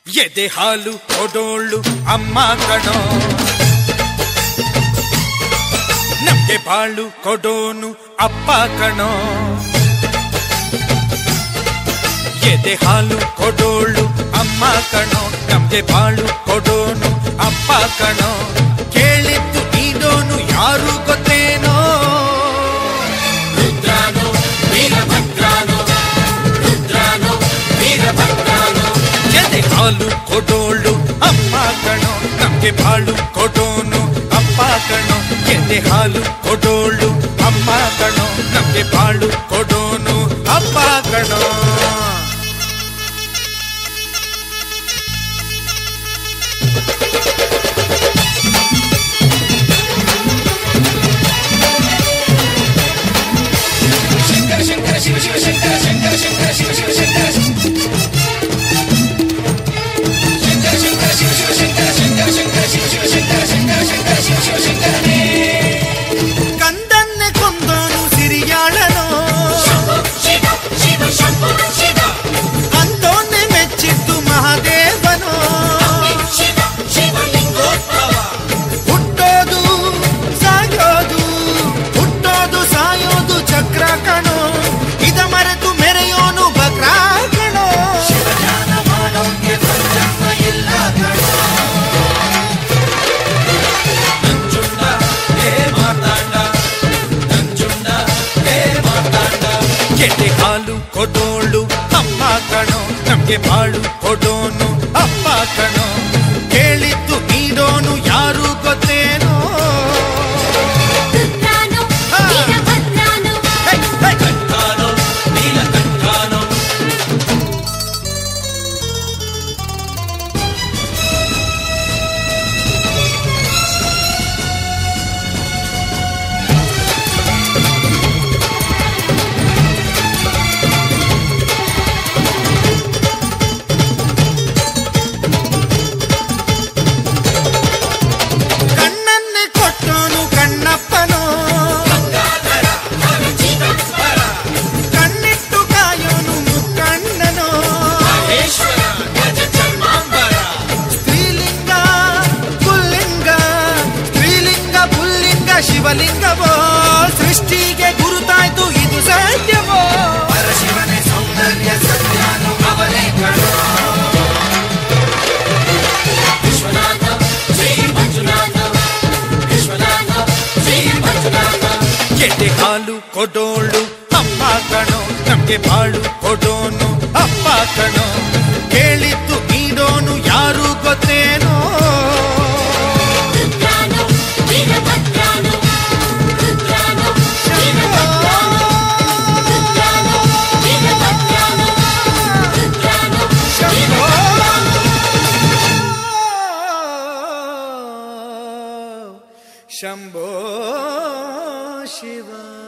ಎದೆ ಹಾಲು ಕೊಡೋಳು ಅಮ್ಮ ಕಣೋ ನಮ್ಗೆ ಬಾಳು ಕೊಡೋನು ಅಪ್ಪ ಕಣೋ ಎದೆ ಹಾಲು ಕೊಡೋಳು ಅಮ್ಮ ಕಣೋ ನಮ್ಗೆ ಬಾಳು ಕೊಡೋನು ಅಪ್ಪ ಕಣೋ ಕೇಳಿದ್ದು ನೀಡೋನು ಯಾರು ಗೊತ್ತೇನೋ ರುದ್ರಾನೋ ವೀರಭದ್ರಾನೋ ರುದ್ರಾನೋ ವೀರಭದ್ರಾನೋ ಎದೆ ಹಾಲು ಕೊಡೋಳು ಅಮ್ಮ ಕಣೋ ನಮ್ಗೆ ಬಾಳು ಕೊಡೋನು ಅಪ್ಪ ಕಣೋ ಎದೆ ಹಾಲು ಕೊಡೋಳು ಅಮ್ಮ ಕಣೋ ನಮ್ಗೆ ಬಾಳು ಕೊಡೋನು ಅಪ್ಪ ಕಣೋ ಕಂದನ್ನೆ ಕೊಂದೋನು ಸಿರಿಯಾಳನೋ ಅಂತೋನ್ನೆ ಮೆಚ್ಚಿದ್ದು ಮಹಾದೇವನೋ ಹುಟ್ಟೋದು ಸಾಯೋದು ಹುಟ್ಟೋದು ಸಾಯೋದು ಚಕ್ರ ಕಣೋ ಇದ ಮರೆತು ಮೆರೆಯೋನು ಬಕ್ರ ಕಣೋ ಎದೆ ಹಾಲು ಕೊಡೋಳು ಅಮ್ಮ ಕಣೋ ನಮ್ಗೆ ಬಾಳು ಕೊಡೋನು ಅಪ್ಪ ಕಣೋ ಕೇಳಿದ್ದು ನೀಡೋನು ಯಾರು ಗೊತ್ತೇನೋ ರುದ್ರಾನೋ ವೀರಭದ್ರಾನೋ ಹೇ, ಹೇ. ಕಣ್ಣನ್ನೇ ಕೊಟ್ಟೋನು ಕಣ್ಣಪ್ಪನೋ ಕಣ್ಣಿಟ್ಟು ಕಾಯೋನು ಮುಕ್ಕಣ್ಣನೋ ಸ್ತ್ರೀಲಿಂಗ ಪುಲ್ಲಿಂಗ ಸ್ತ್ರೀಲಿಂಗ ಪುಲ್ಲಿಂಗ ಶಿವಲಿಂಗವೋ ಸೃಷ್ಟಿಗೆ ಗುರುತಾಯ್ತು ಇದು ಸತ್ಯವೋ ಪರಶಿವನೇ ಸೌಂದರ್ಯ ಸತ್ಯಾನು ಅವನೇ ಕಣೋ ಎದೆ ಹಾಲು ಕೊಡೋಳು ಅಮ್ಮ ಕಣೋ ನಮ್ಗೆ ಬಾಳು ಕೊಡೋನು ಅಪ್ಪ ಕಣೋ ಕೇಳಿದ್ದು ನೀಡೋನು ಯಾರು ಗೊತ್ತೇನೋ ರುದ್ರಾನೋ ವೀರಭದ್ರಾನೋ ರುದ್ರಾನೋ ವೀರಭದ್ರಾನೋ ರುದ್ರಾನೋ ವೀರಭದ್ರಾನೋ ರುದ್ರಾನೋ ಶಂಭೋ ಶಿವ